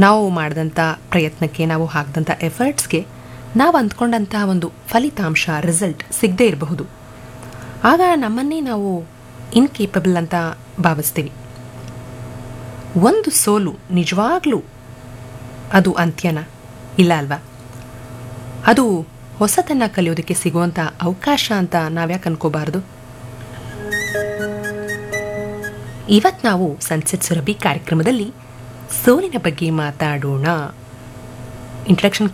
ನಾವು ಮಾಡಿದಂಥ ಪ್ರಯತ್ನಕ್ಕೆ ನಾವು ಹಾಕಿದಂಥ ಎಫರ್ಟ್ಸ್ಗೆ ನಾವು ಅಂದ್ಕೊಂಡಂತಹ ಒಂದು ಫಲಿತಾಂಶ ರಿಸಲ್ಟ್ ಸಿಗದೇ ಇರಬಹುದು ಆಗ ನಮ್ಮನ್ನೇ ನಾವು ಇನ್ಕೇಪಬಲ್ ಅಂತ ಭಾವಿಸ್ತೀವಿ ಒಂದು ಸೋಲು ನಿಜವಾಗ್ಲೂ ಅದು ಅಂತ್ಯನ ಇಲ್ಲ ಅಲ್ವಾ ಅದು ಹೊಸತನ್ನ ಕಲಿಯೋದಕ್ಕೆ ಸಿಗುವಂಥ ಅವಕಾಶ ಅಂತ ನಾವ್ಯಾಕೆ ಅನ್ಕೋಬಾರ್ದು ಇವತ್ತು ನಾವು ಸನ್ಸೆಟ್ ಸುರಭಿ ಕಾರ್ಯಕ್ರಮದಲ್ಲಿ ಸೋಲಿನ ಬಗ್ಗೆ ಮಾತಾಡೋಣ ಇಂಟ್ರಡಕ್ಷನ್